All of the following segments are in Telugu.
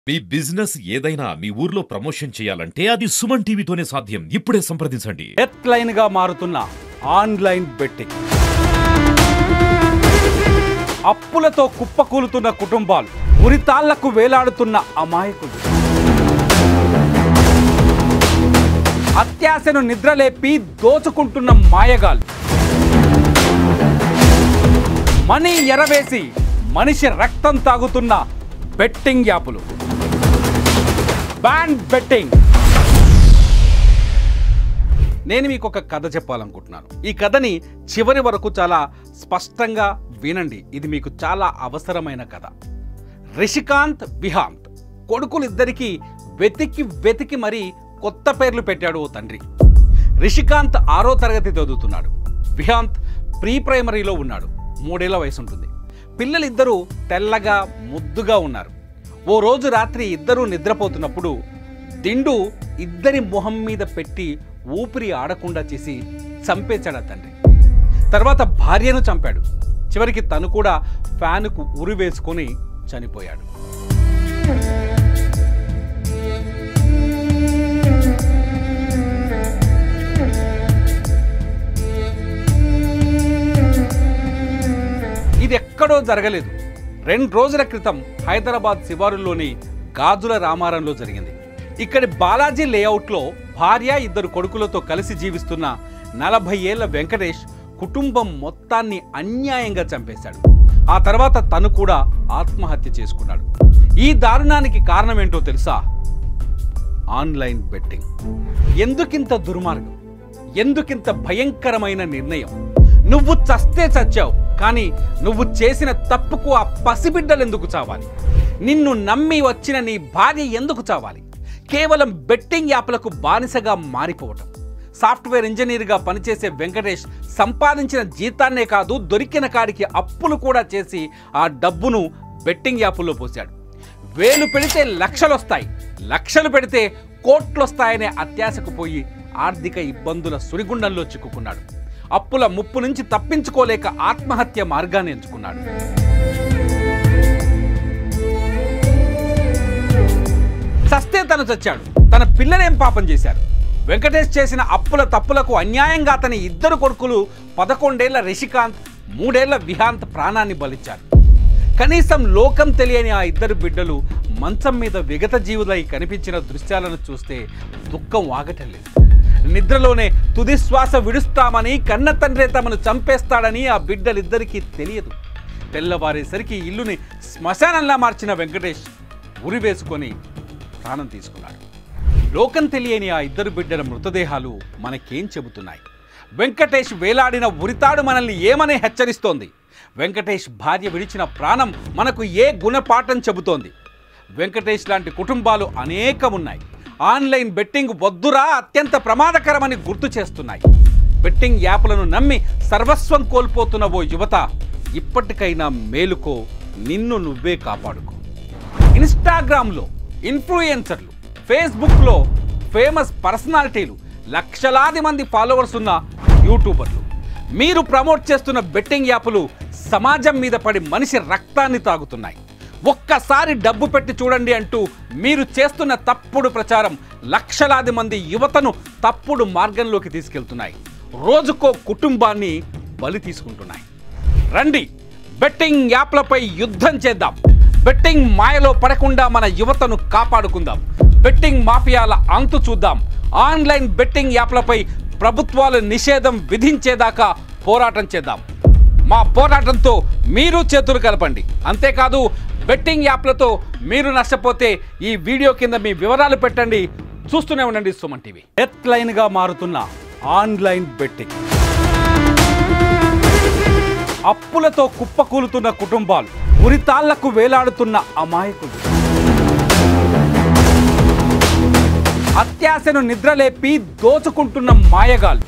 మీ బిజినెస్ ఏదైనా మీ ఊర్లో ప్రమోషన్ చేయాలంటే అది సుమన్ టీవీతోనే సాధ్యం ఇప్పుడే సంప్రదించండి డెత్ లైన్ గా మారుతున్న ఆన్లైన్ బెట్టింగ్ అప్పులతో కుప్పకూలుతున్న కుటుంబాలు ఉరితాళ్లకు వేలాడుతున్న అమాయకులు అత్యాశను నిద్రలేపి దోచుకుంటున్న మాయగాలు మనీ ఎరవేసి మనిషి రక్తం తాగుతున్న బెట్టింగ్ యాపులు బ్యాండ్ బెట్టింగ్ నేను మీకు ఒక కథ చెప్పాలనుకుంటున్నాను ఈ కథని చివరి వరకు చాలా స్పష్టంగా వినండి ఇది మీకు చాలా అవసరమైన కథ రిషికాంత్ విహాంత్ కొడుకులిద్దరికీ వెతికి వెతికి మరీ కొత్త పేర్లు పెట్టాడు ఓ తండ్రి రిషికాంత్ ఆరో తరగతి చదువుతున్నాడు విహాంత్ ప్రీ ప్రైమరీలో ఉన్నాడు మూడేళ్ల వయసు ఉంటుంది పిల్లలిద్దరూ తెల్లగా ముద్దుగా ఉన్నారు ఓ రోజు రాత్రి ఇద్దరూ నిద్రపోతున్నప్పుడు దిండు ఇద్దరి మొహం మీద పెట్టి ఊపిరి ఆడకుండా చేసి చంపేశాడు ఆ తండ్రి తర్వాత భార్యను చంపాడు చివరికి తను కూడా ఫ్యానుకు ఉరి వేసుకొని చనిపోయాడు ఇది ఎక్కడో జరగలేదు రెండు రోజుల క్రితం హైదరాబాద్ శివారుల్లోని గాజుల రామారంలో జరిగింది ఇక్కడి బాలాజీ లేఅవుట్లో భార్య ఇద్దరు కొడుకులతో కలిసి జీవిస్తున్న నలభై ఏళ్ల వెంకటేష్ కుటుంబం మొత్తాన్ని అన్యాయంగా చంపేశాడు ఆ తర్వాత తను కూడా ఆత్మహత్య చేసుకున్నాడు ఈ దారుణానికి కారణం ఏంటో తెలుసా ఆన్లైన్ బెట్టింగ్ ఎందుకింత దుర్మార్గం ఎందుకింత భయంకరమైన నిర్ణయం నువ్వు చస్తే చచ్చావు కానీ నువ్వు చేసిన తప్పుకు ఆ పసిబిడ్డలు ఎందుకు చావాలి నిన్ను నమ్మి వచ్చిన నీ భార్య ఎందుకు చావాలి కేవలం బెట్టింగ్ యాప్లకు బానిసగా మారిపోవటం సాఫ్ట్వేర్ ఇంజనీర్గా పనిచేసే వెంకటేష్ సంపాదించిన జీతాన్నే కాదు దొరికిన కాడికి అప్పులు కూడా చేసి ఆ డబ్బును బెట్టింగ్ యాపుల్లో పోశాడు వేలు పెడితే లక్షలు వస్తాయి లక్షలు పెడితే కోట్లు వస్తాయనే అత్యాశకు పోయి ఆర్థిక ఇబ్బందుల సుడిగుండంలో చిక్కుకున్నాడు అప్పుల ముప్పు నుంచి తప్పించుకోలేక ఆత్మహత్య మార్గాన్ని ఎంచుకున్నాడు చస్తే తను చచ్చాడు తన పిల్లలేం పాపం చేశారు వెంకటేష్ చేసిన అప్పుల తప్పులకు అన్యాయంగా అతని ఇద్దరు కొడుకులు పదకొండేళ్ల రిషికాంత్ మూడేళ్ల విహాంత్ ప్రాణాన్ని బలిచ్చారు కనీసం లోకం తెలియని ఆ ఇద్దరు బిడ్డలు మంచం మీద విగత జీవులై కనిపించిన దృశ్యాలను చూస్తే దుఃఖం ఆగటం లేదు నిద్రలోనే తుది శ్వాస విడుస్తామని కన్న తండ్రే తమను చంపేస్తాడని ఆ బిడ్డలిద్దరికీ తెలియదు తెల్లవారేసరికి ఇల్లుని శ్మశానంలా మార్చిన వెంకటేష్ ఉరి వేసుకొని ప్రాణం తీసుకున్నాడు లోకం తెలియని ఆ ఇద్దరు బిడ్డల మృతదేహాలు మనకేం చెబుతున్నాయి వెంకటేష్ వేలాడిన ఉరితాడు మనల్ని ఏమని హెచ్చరిస్తోంది వెంకటేష్ భార్య విడిచిన ప్రాణం మనకు ఏ గుణపాఠం చెబుతోంది వెంకటేష్ లాంటి కుటుంబాలు అనేకం ఉన్నాయి ఆన్లైన్ బెట్టింగ్ వద్దురా అత్యంత ప్రమాదకరమని గుర్తు చేస్తున్నాయి బెట్టింగ్ యాప్లను నమ్మి సర్వస్వం కోల్పోతున్న ఓ యువత ఇప్పటికైనా మేలుకో నిన్ను నువ్వే కాపాడుకో ఇన్స్టాగ్రామ్లో ఇన్ఫ్లుయెన్సర్లు ఫేస్బుక్లో ఫేమస్ పర్సనాలిటీలు లక్షలాది మంది ఫాలోవర్స్ ఉన్న యూట్యూబర్లు మీరు ప్రమోట్ చేస్తున్న బెట్టింగ్ యాప్లు సమాజం మీద పడి మనిషి రక్తాన్ని తాగుతున్నాయి ఒక్కసారి డబ్బు పెట్టి చూడండి అంటూ మీరు చేస్తున్న తప్పుడు ప్రచారం లక్షలాది మంది యువతను తప్పుడు మార్గంలోకి తీసుకెళ్తున్నాయి రోజుకో కుటుంబాన్ని బలి తీసుకుంటున్నాయి రండి బెట్టింగ్ యాప్లపై యుద్ధం చేద్దాం బెట్టింగ్ మాయలో పడకుండా మన యువతను కాపాడుకుందాం బెట్టింగ్ మాఫియాల అంతు చూద్దాం ఆన్లైన్ బెట్టింగ్ యాప్లపై ప్రభుత్వాలు నిషేధం విధించేదాకా పోరాటం చేద్దాం మా పోరాటంతో మీరు చేతులు కలపండి అంతేకాదు బెట్టింగ్ యాప్లతో మీరు నష్టపోతే ఈ వీడియో కింద మీ వివరాలు పెట్టండి చూస్తూనే ఉండండి సుమన్ టీవీ డెత్ లైన్గా మారుతున్న ఆన్లైన్ బెట్టింగ్ అప్పులతో కుప్పకూలుతున్న కుటుంబాలు ఉరితాళ్లకు వేలాడుతున్న అమాయకులు అత్యాశను నిద్రలేపి దోచుకుంటున్న మాయగాలు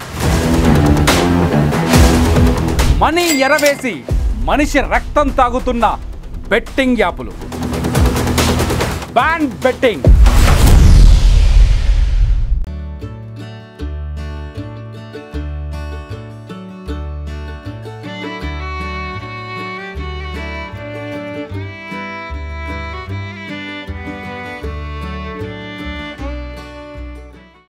మనీ ఎరవేసి మనిషి రక్తం తాగుతున్న బెట్టింగ్ యాపులు బ్యాండ్ బెట్టింగ్